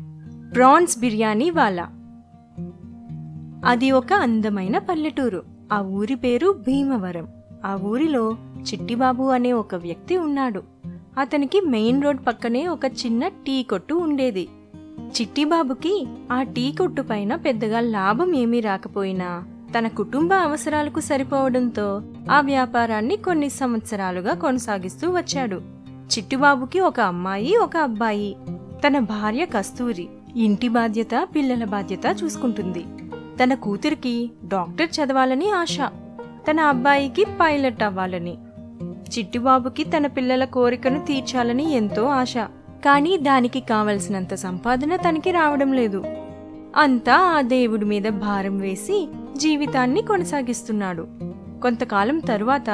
prawns biryani వాలా అది ఒక అందమైన పల్లెటూరు ఆ ఊరి పేరు భీమవరం ఆ ఊరిలో చిట్టిబాబు అనే ఒక వ్యక్తి ఉన్నాడు అతనికి మెయిన్ రోడ్ పక్కనే ఒక చిన్న టీ కొట్టు ఉండేది చిట్టిబాబుకి ఆ టీ కొట్టు పైన పెద్దగా లాభం ఏమీ రాకపోయినా తన కుటుంబ అవసరాలకు సరిపోవడంతో ఆ వ్యాపారాన్ని కొన్ని సంవత్సరాలుగా కొనసాగిస్తూ వచ్చాడు చిట్టిబాబుకి ఒక అమ్మాయి ఒక అబ్బాయి తన భార్య కస్తూరి ఇంటి బాధ్యత పిల్లల బాధ్యత చూసుకుంటుంది తన కూతురికి డాక్టర్ చదవాలని ఆశ తన అబ్బాయికి పైలట్ అవ్వాలని చిట్టిబాబుకి తన పిల్లల కోరికను తీర్చాలని ఎంతో ఆశ కానీ దానికి కావలసినంత సంపాదన తనకి రావడం లేదు అంతా ఆ దేవుడి మీద భారం వేసి జీవితాన్ని కొనసాగిస్తున్నాడు కొంతకాలం తరువాత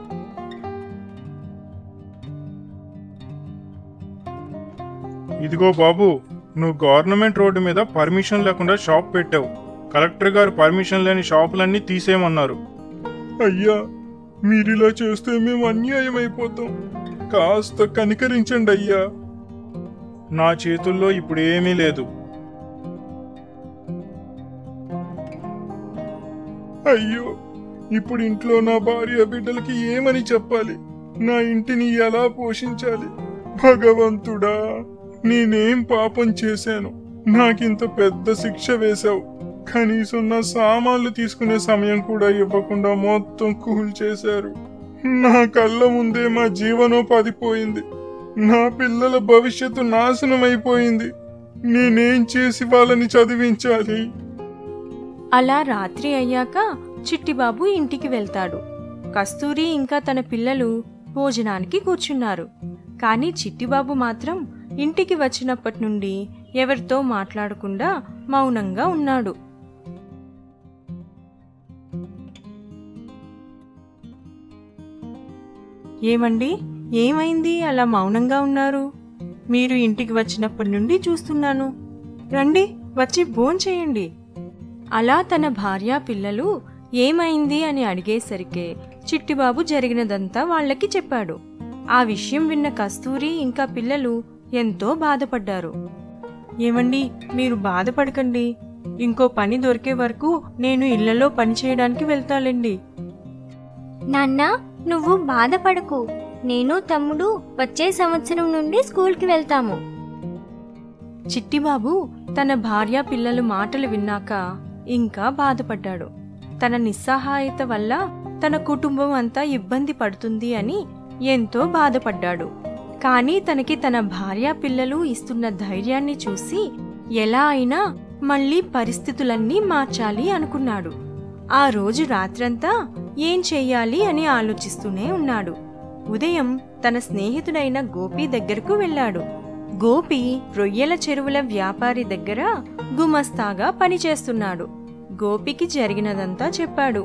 ఇదిగో బాబు నువ్వు గవర్నమెంట్ రోడ్డు మీద పర్మిషన్ లేకుండా షాప్ పెట్టావు కలెక్టర్ గారు పర్మిషన్ లేని షాపులన్నీ తీసేయమన్నారు అయ్యా మీరిలా చేస్తే మేము అన్యాయం అయిపోతాం కాస్త కనికరించండి అయ్యా నా చేతుల్లో ఇప్పుడు ఏమీ లేదు అయ్యో ఇప్పుడు ఇంట్లో నా భార్య బిడ్డలకి ఏమని చెప్పాలి నా ఇంటిని ఎలా పోషించాలి భగవంతుడా నేనేం పాపం చేశాను నాకింత పెద్ద శిక్ష వేశావు కనీసం నా సామాన్లు తీసుకునే సమయం కూడా ఇవ్వకుండా మొత్తం కూల్ చేశారు నా కళ్ళ ముందే మా జీవనోపాధి పోయింది నా పిల్లల భవిష్యత్తు నాశనం అయిపోయింది నేనేం చేసి వాళ్ళని చదివించాలి అలా రాత్రి అయ్యాక చిట్టిబాబు ఇంటికి వెళ్తాడు కస్తూరి ఇంకా తన పిల్లలు భోజనానికి కూర్చున్నారు కానీ చిట్టిబాబు మాత్రం ఇంటికి వచ్చినప్పటి నుండి ఎవరితో మాట్లాడకుండా మౌనంగా ఉన్నాడు ఏమండి ఏమైంది అలా మౌనంగా ఉన్నారు మీరు ఇంటికి వచ్చినప్పటి నుండి చూస్తున్నాను రండి వచ్చి భోంచేయండి అలా తన భార్య పిల్లలు ఏమైంది అని అడిగేసరికే చిట్టిబాబు జరిగినదంతా వాళ్ళకి చెప్పాడు ఆ విషయం విన్న కస్తూరి ఇంకా పిల్లలు ఎంతో బాధపడ్డారు ఏమండి మీరు బాధపడకండి ఇంకో పని దొరికే వరకు నేను ఇళ్లలో పని చేయడానికి వెళ్తాలేండి నాన్న నువ్వు బాధపడకు నేను తమ్ముడు వచ్చే సంవత్సరం నుండి స్కూల్కి వెళ్తాము చిట్టిబాబు తన భార్య పిల్లలు మాటలు విన్నాక ఇంకా బాధపడ్డాడు తన నిస్సహాయత వల్ల తన కుటుంబం అంతా ఇబ్బంది పడుతుంది అని ఎంతో బాధపడ్డాడు కానీ తనకి తన భార్య పిల్లలు ఇస్తున్న ధైర్యాన్ని చూసి ఎలా అయినా మళ్ళీ పరిస్థితులన్నీ మార్చాలి అనుకున్నాడు ఆ రోజు రాత్రంతా ఏం చెయ్యాలి అని ఆలోచిస్తూనే ఉన్నాడు ఉదయం తన స్నేహితుడైన గోపి దగ్గరకు వెళ్ళాడు గోపి రొయ్యల చెరువుల వ్యాపారి దగ్గర గుమస్తాగా పనిచేస్తున్నాడు గోపికి జరిగినదంతా చెప్పాడు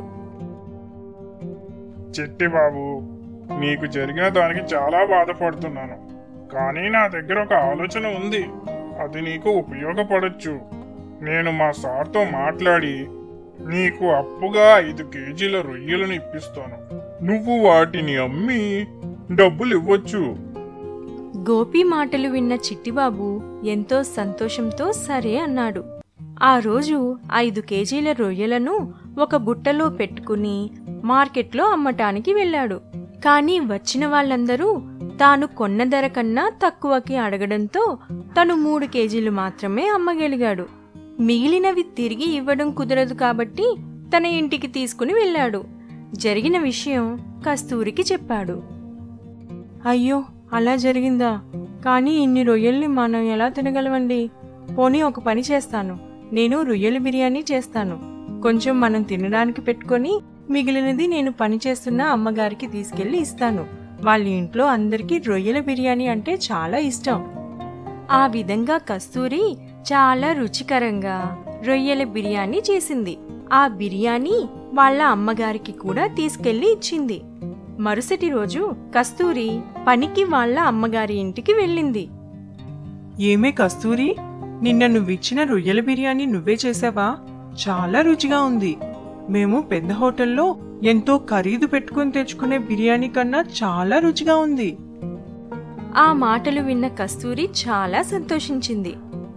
చిట్టి బాబు నీకు జరిగిన దానికి చాలా బాధపడుతున్నాను కానీ నా దగ్గర ఒక ఆలోచన ఉంది అది నీకు ఉపయోగపడొచ్చు నేను మా సార్తో మాట్లాడి నీకు అప్పుగా ఐదు కేజీల రొయ్యలను ఇప్పిస్తాను నువ్వు వాటిని అమ్మి డబ్బులు ఇవ్వచ్చు గోపి మాటలు విన్న చిట్టిబాబు ఎంతో సంతోషంతో సరే అన్నాడు ఆ రోజు ఐదు కేజీల రొయ్యలను ఒక బుట్టలో పెట్టుకుని మార్కెట్లో అమ్మటానికి వెళ్ళాడు కానీ వచ్చిన వాళ్ళందరూ తాను కొన్న ధర కన్నా తక్కువకి అడగడంతో తను మూడు కేజీలు మాత్రమే అమ్మగలిగాడు మిగిలినవి తిరిగి ఇవ్వడం కుదరదు కాబట్టి తన ఇంటికి తీసుకుని వెళ్ళాడు జరిగిన విషయం కస్తూరికి చెప్పాడు అయ్యో అలా జరిగిందా కానీ ఇన్ని రొయ్యల్ని మనం ఎలా తినగలమండి పోనీ ఒక పని చేస్తాను నేను రొయ్యల బిర్యానీ చేస్తాను కొంచెం మనం తినడానికి పెట్టుకొని మిగిలినది నేను పని చేస్తున్న అమ్మగారికి తీసుకెళ్లి ఇస్తాను వాళ్ళ ఇంట్లో అందరికీ రొయ్యల బిర్యానీ అంటే చాలా ఇష్టం ఆ విధంగా కస్తూరి చాలా రుచికరంగా రొయ్యల బిర్యానీ చేసింది ఆ బిర్యానీ వాళ్ళ అమ్మగారికి కూడా తీసుకెళ్లి ఇచ్చింది మరుసటి రోజు కస్తూరి పనికి వాళ్ళ అమ్మగారి ఇంటికి వెళ్ళింది ఏమే కస్తూరి నిన్న నువ్విచ్చిన రొయ్యల బిర్యానీ నువ్వే చేసావా చాలా రుచిగా ఉంది మేము పెద్ద హోటల్లో ఎంతో ఖరీదు పెట్టుకుని తెచ్చుకునే బిర్యానీ కన్నా చాలా రుచిగా ఉంది ఆ మాటలు విన్న కస్తూరి చాలా సంతోషించింది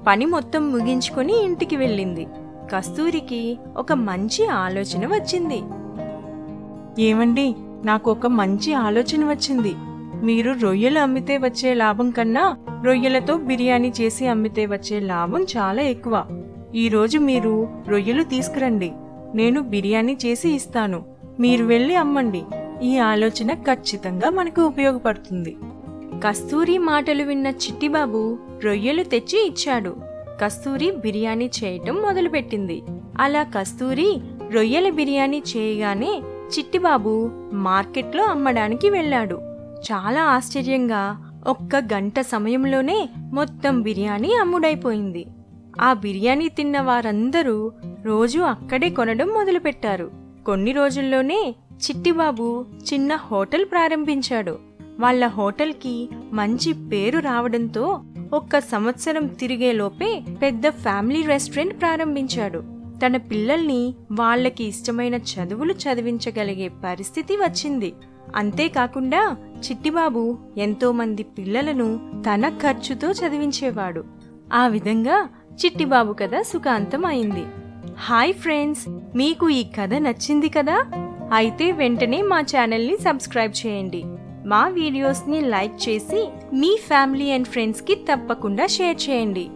పని మొత్తం ముగించుకొని ఇంటికి వెళ్ళింది కస్తూరికి ఒక మంచి ఆలోచన వచ్చింది ఏమండి నాకు ఒక మంచి ఆలోచన వచ్చింది మీరు రొయ్యలు అమ్మితే వచ్చే లాభం కన్నా రొయ్యలతో బిర్యానీ చేసి అమ్మితే వచ్చే లాభం చాలా ఎక్కువ ఈ రోజు మీరు రొయ్యలు తీసుకురండి నేను బిర్యానీ చేసి ఇస్తాను మీరు వెళ్ళి అమ్మండి ఈ ఆలోచన ఖచ్చితంగా మనకు ఉపయోగపడుతుంది కస్తూరి మాటలు విన్న చిట్టిబాబు రొయ్యలు తెచ్చి ఇచ్చాడు కస్తూరి బిర్యానీ చేయటం మొదలుపెట్టింది అలా కస్తూరి రొయ్యల బిర్యానీ చేయగానే చిట్టిబాబు మార్కెట్లో అమ్మడానికి వెళ్ళాడు చాలా ఆశ్చర్యంగా ఒక్క గంట సమయంలోనే మొత్తం బిర్యానీ అమ్ముడైపోయింది ఆ బిర్యానీ తిన్న వారందరూ రోజు అక్కడే కొనడం మొదలుపెట్టారు కొన్ని రోజుల్లోనే చిట్టిబాబు చిన్న హోటల్ ప్రారంభించాడు వాళ్ళ హోటల్కి మంచి పేరు రావడంతో ఒక్క సంవత్సరం తిరిగేలోపే పెద్ద ఫ్యామిలీ రెస్టారెంట్ ప్రారంభించాడు తన పిల్లల్ని వాళ్ళకి ఇష్టమైన చదువులు చదివించగలిగే పరిస్థితి వచ్చింది అంతేకాకుండా చిట్టిబాబు ఎంతో మంది పిల్లలను తన ఖర్చుతో చదివించేవాడు ఆ విధంగా చిట్టిబాబు కథ సుఖాంతం అయింది హాయ్ ఫ్రెండ్స్ మీకు ఈ కథ నచ్చింది కదా అయితే వెంటనే మా ఛానల్ని సబ్స్క్రైబ్ చేయండి మా వీడియోస్ని లైక్ చేసి మీ ఫ్యామిలీ అండ్ ఫ్రెండ్స్కి తప్పకుండా షేర్ చేయండి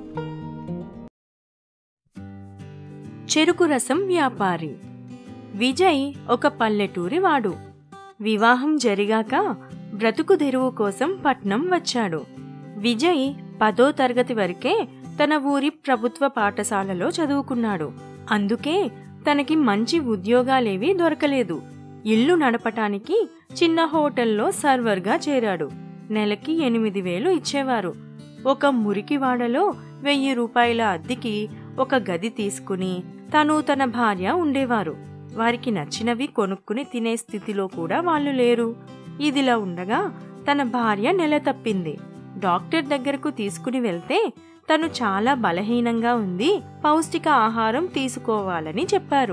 చెరుకు రసం వ్యాపారి విజయ్ ఒక పల్లెటూరి వాడు వివాహం జరిగాక బ్రతుకు తెరువు కోసం పట్నం వచ్చాడు విజయ్ పదో తరగతి వరకే తన ఊరి ప్రభుత్వ పాఠశాలలో చదువుకున్నాడు అందుకే తనకి మంచి ఉద్యోగాలేవీ దొరకలేదు ఇల్లు నడపటానికి చిన్న హోటల్లో సర్వర్గా చేరాడు నెలకి ఎనిమిది వేలు ఇచ్చేవారు ఒక మురికివాడలో వెయ్యి రూపాయల అద్దెకి ఒక గది తీసుకుని తను తన భార్య ఉండేవారు వారికి నచ్చినవి కొనుక్కుని తినే స్థితిలో కూడా వాళ్ళు లేరు ఇదిలా ఉండగా తన భార్య నెల తప్పింది డాక్టర్ దగ్గరకు తీసుకుని వెళ్తే తను చాలా బలహీనంగా ఉంది పౌష్టిక ఆహారం తీసుకోవాలని చెప్పారు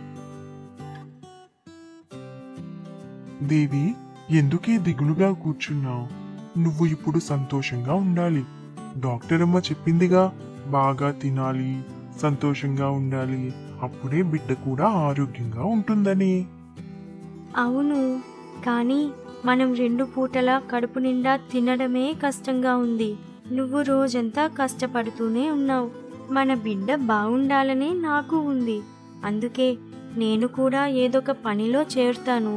దేవి ఎందుకే దిగులుగా కూర్చున్నావు నువ్వు ఇప్పుడు సంతోషంగా ఉండాలి డాక్టర్ అమ్మ చెప్పిందిగా బాగా తినాలి సంతోషంగా ఉండాలి అప్పుడే బిడ్డ కూడా ఆరోగ్యంగా ఉంటుందని అవును కానీ మనం రెండు పూటలా కడుపు నిండా తినడమే కష్టంగా ఉంది నువ్వు రోజంతా కష్టపడుతూనే ఉన్నావు మన బిడ్డ బాగుండాలనే నాకు ఉంది అందుకే నేను కూడా ఏదొక పనిలో చేరుతాను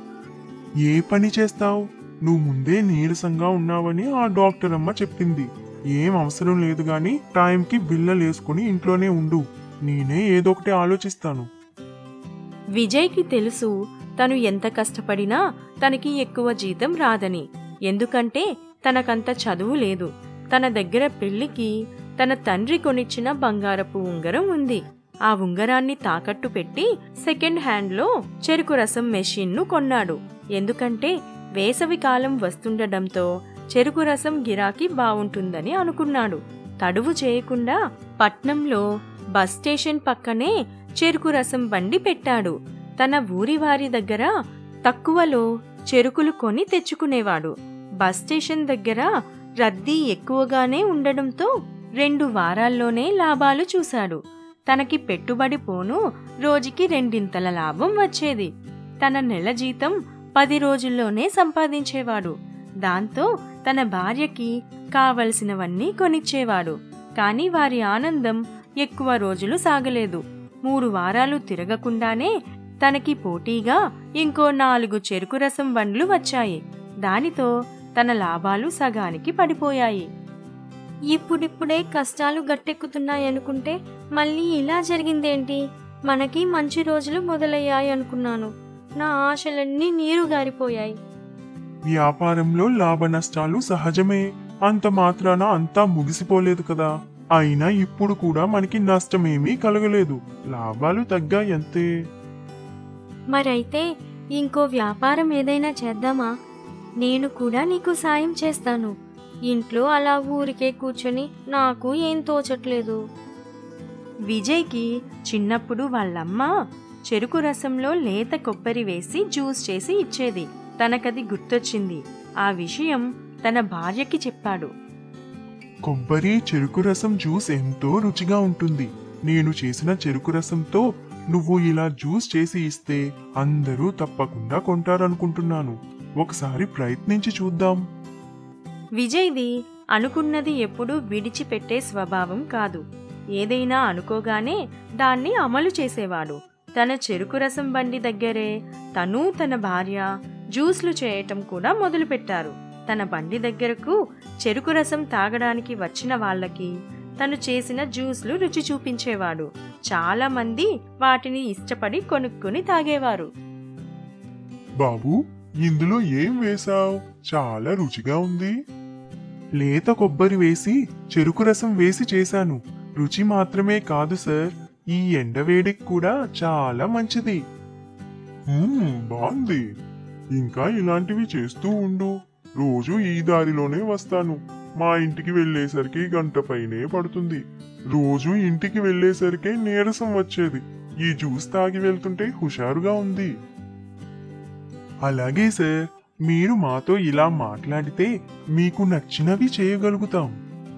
ఏ పని చేస్తావు నువ్వు ముందే నీరసంగా ఉన్నావని ఆ డాక్టర్ అమ్మ చెప్పింది ఏం అవసరం లేదు గాని టైంకి బిల్లలేసుకుని ఇంట్లోనే ఉండు నేనే ఏదో ఒకటి ఆలోచిస్తాను విజయ్కి తెలుసు తను ఎంత కష్టపడినా తనకి ఎక్కువ జీతం రాదని ఎందుకంటే తనకంత చదువు లేదు తన దగ్గర పెళ్లికి తన తండ్రి కొనిచ్చిన బంగారపు ఉంగరం ఉంది ఆ ఉంగరాన్ని తాకట్టు పెట్టి సెకండ్ హ్యాండ్లో చెరుకు రసం మెషిన్ను కొన్నాడు ఎందుకంటే వేసవి కాలం వస్తుండటంతో చెరుకు రసం గిరాకీ బావుంటుందని అనుకున్నాడు తడువు చేయకుండా పట్నంలో బస్ స్టేషన్ పక్కనే చెరుకు రసం బండి పెట్టాడు తన ఊరి వారి దగ్గర తక్కువలో చెరుకులు కొని తెచ్చుకునేవాడు బస్ స్టేషన్ దగ్గర రద్దీ ఎక్కువగానే ఉండడంతో రెండు వారాల్లోనే లాభాలు చూశాడు తనకి పెట్టుబడి పోను రోజుకి రెండింతల లాభం వచ్చేది తన నెల జీతం పది రోజుల్లోనే సంపాదించేవాడు దాంతో తన భార్యకి కావలసినవన్నీ కొనిచ్చేవాడు కాని వారి ఆనందం ఎక్కువ రోజులు సాగలేదు మూడు వారాలు తిరగకుండానే తనకి పోటీగా ఇంకో నాలుగు చెరుకు రసం బండ్లు వచ్చాయి దానితో తన లాభాలు సగానికి పడిపోయాయి ఇప్పుడిప్పుడే కష్టాలు గట్టెక్కుతున్నాయనుకుంటే మళ్ళీ ఇలా జరిగిందేంటి మనకి మంచి రోజులు మొదలయ్యాయి అనుకున్నాను నా ఆశలన్నీ నీరు గారిపోయాయి వ్యాపారంలో లాభ నష్టాలు సహజమే అంత మాత్రాన అంతా ముగిసిపోలేదు కదా అయినా ఇప్పుడు కూడా మనకి నష్టమేమీ కలగలేదు లాభాలు తగ్గాయంతే మరైతే ఇంకో వ్యాపారం ఏదైనా చేద్దామా నేను కూడా నీకు సాయం చేస్తాను ఇంట్లో అలా ఊరికే కూర్చొని నాకు ఏం తోచట్లేదు విజయ్కి చిన్నప్పుడు వాళ్ళమ్మ చెరుకు రసంలో లేత కొబ్బరి వేసి జ్యూస్ చేసి ఇచ్చేది తనకది గుర్తొచ్చింది ఆ విషయం తన భార్యకి చెప్పాడు కొబ్బరి చెరుకు రసం జ్యూస్ ఎంతో రుచిగా ఉంటుంది నేను చేసిన చెరుకు రసంతో నువ్వు ఇలా జ్యూస్ చేసి ఇస్తే అందరూ తప్పకుండా కొంటారనుకుంటున్నాను ఒకసారి ప్రయత్నించి చూద్దాం విజయ్ది అనుకున్నది ఎప్పుడూ విడిచిపెట్టే స్వభావం కాదు ఏదైనా అనుకోగానే దాన్ని అమలు చేసేవాడు తన చెరుకు రసం బండి దగ్గరే తను తన భార్య జ్యూస్లు చేయటం కూడా మొదలుపెట్టారు తన బండి దగ్గరకు చెరుకు రసం తాగడానికి వచ్చిన వాళ్ళకి తను చేసిన జ్యూస్లు రుచి చూపించేవాడు చాలా మంది వాటిని ఇష్టపడి కొనుక్కుని తాగేవారు బాబు ఇందులో ఏం వేశావ్ చాలా రుచిగా ఉంది లేత కొబ్బరి వేసి చెరుకు రసం వేసి చేశాను రుచి మాత్రమే కాదు సార్ ఈ ఎండవేడికి కూడా చాలా మంచిది బాగుంది ఇంకా ఇలాంటివి చేస్తూ ఉండు రోజు ఈ దారిలోనే వస్తాను మా ఇంటికి వెళ్ళేసరికి గంట పైనే పడుతుంది రోజు ఇంటికి వెళ్ళేసరికి నీరసం వచ్చేది ఈ జ్యూస్ తాగి వెళ్తుంటే హుషారుగా ఉంది అలాగే సార్ మీరు మాతో ఇలా మాట్లాడితే మీకు నచ్చినవి చేయగలుగుతాం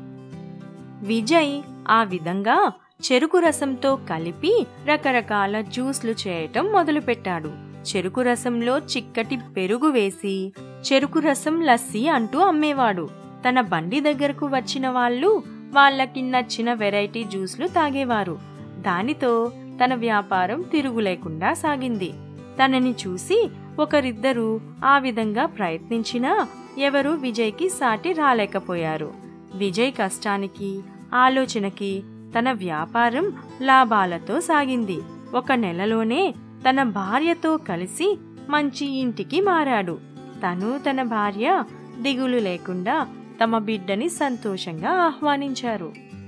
విజయ్ ఆ విధంగా చెరుకు రసంతో కలిపి రకరకాల జ్యూస్లు చేయటం మొదలుపెట్టాడు చెరుకు రసంలో చిక్కటి పెరుగు వేసి చెరుకు రసం లస్సీ అంటూ అమ్మేవాడు తన బండి దగ్గరకు వచ్చిన వాళ్ళు వాళ్ళకి నచ్చిన వెరైటీ జ్యూస్లు తాగేవారు దానితో తన వ్యాపారం తిరుగులేకుండా సాగింది తనని చూసి ఒకరిద్దరు ఆ విధంగా ప్రయత్నించినా ఎవరూ విజయ్కి సాటి రాలేకపోయారు విజయ్ కష్టానికి ఆలోచనకి తన వ్యాపారం లాభాలతో సాగింది ఒక నెలలోనే తన భార్యతో కలిసి మంచి ఇంటికి మారాడు తను తన భార్య దిగులు లేకుండా తమ బిడ్డని సంతోషంగా ఆహ్వానించారు